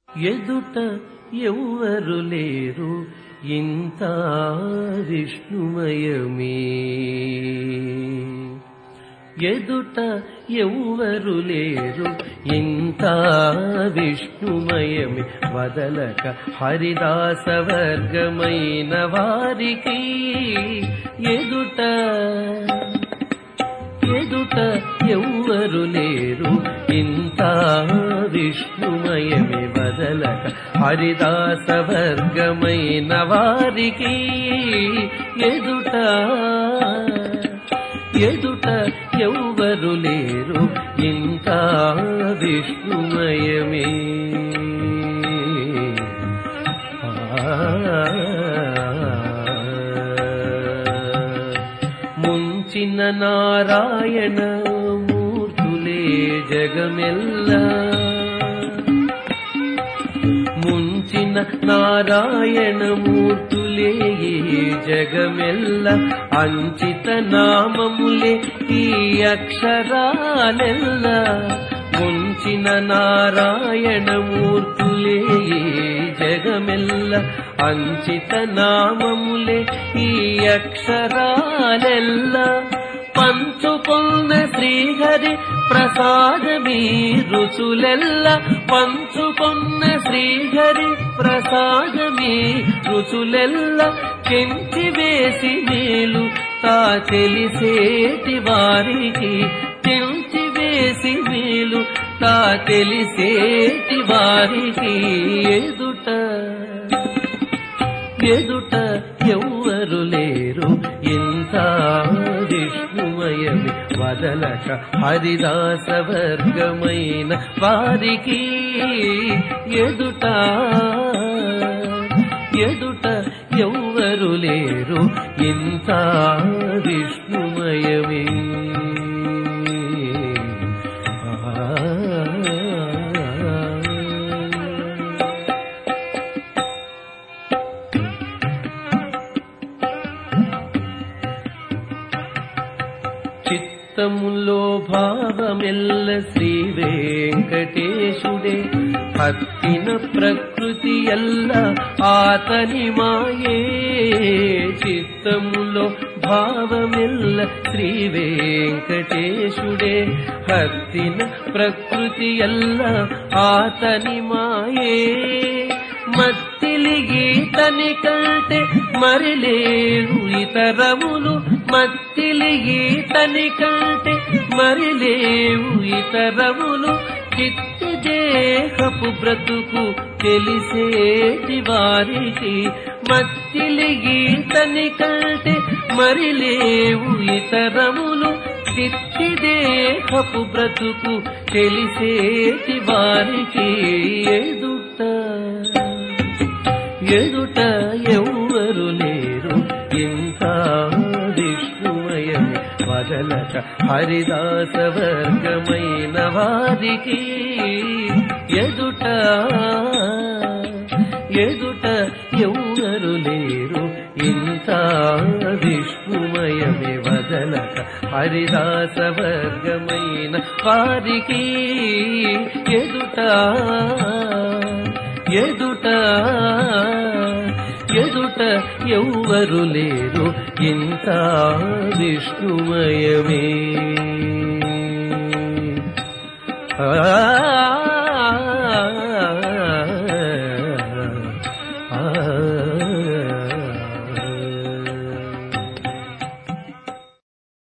ఎదుట ఎవ్వరు లేరు ఇంత విష్ణుమయమే ఎదుట ఎవ్వరు లేరు ఇంత విష్ణుమయమి వదలక హరిదాస వర్గమైన వారికి ఎదుట ఎదుట ఎవ్వరు లేరు ఇంత విష్ణుమయమి వదలక హరిదాస వర్గమైన వారికి ఎదుట ఎదుట ఎవ్వరు లేరు ఇంత విష్ణుమయమే ముంచిన నారాయణ మూర్తులే జగమెల్ల ముంచిన నారాయణ మూర్తులే ఈ జగమెల్ల అంచిత నామములే ఈ అక్షరాలెల్ల ముంచిన నారాయణ మూర్తులే ఈ జగమెల్ల అంచిత నామములే ఈ అక్షరాలెల్ల పంచుకొన్న శ్రీహరి ప్రసాదమీ రుచులెల్ల పంచుకొన్న శ్రీహరి ప్రసాదమీ రుచులెల్ల చెంచి వేసి మేలు తా తెలిసేటి వారికి చెంచి వేసి మేలు తా తెలిసేటి వారికి ఎదుట ఎదుట ఎవ్వరు లేరు ఇంత విష్ణుమయమి వదలక హరిదాస వర్గమైన వారికి ఎదుట ఎదుట ఎవ్వరు లేరు ఇంత విష్ణుమయమే చిత్తములో భావమెల్ల శ్రీ వెంకటేశుడే హత్తిన ప్రకృతి ఎల్ల ఆతని మాయే చిత్తములో భావమెల్ల శ్రీ వెంకటేశుడే హత్తిన ప్రకృతి ఎల్ల ఆతని మాయే మత్తిలిగి తని కంటే మరి లేవు ఇతరములు మత్తిలిగి తని కంటే మరి లేవు ఇతరములు చిత్తి దేహపు బ్రతుకు తెలిసేటి వారికి మత్తిలిగి తని కంటే మరి లేవు ఇతరములు చిత్తి దేహపు బ్రతుకు తెలిసేటి వారికి ఎదుట ఎదుట ఎవ్వరు లేరు ఇంత విష్ణుమయమి వదలక హరిదాస వర్గమైన వారికి ఎదుట ఎదుట ఎవ్వరు లేరు ఇంత విష్ణుమయమి వదలక హరిదాస వర్గమైన వారికి ఎదుట ఎదుట ఎదుట ఎవ్వరు లేరు ఇంత విష్ణుమయమే ఆ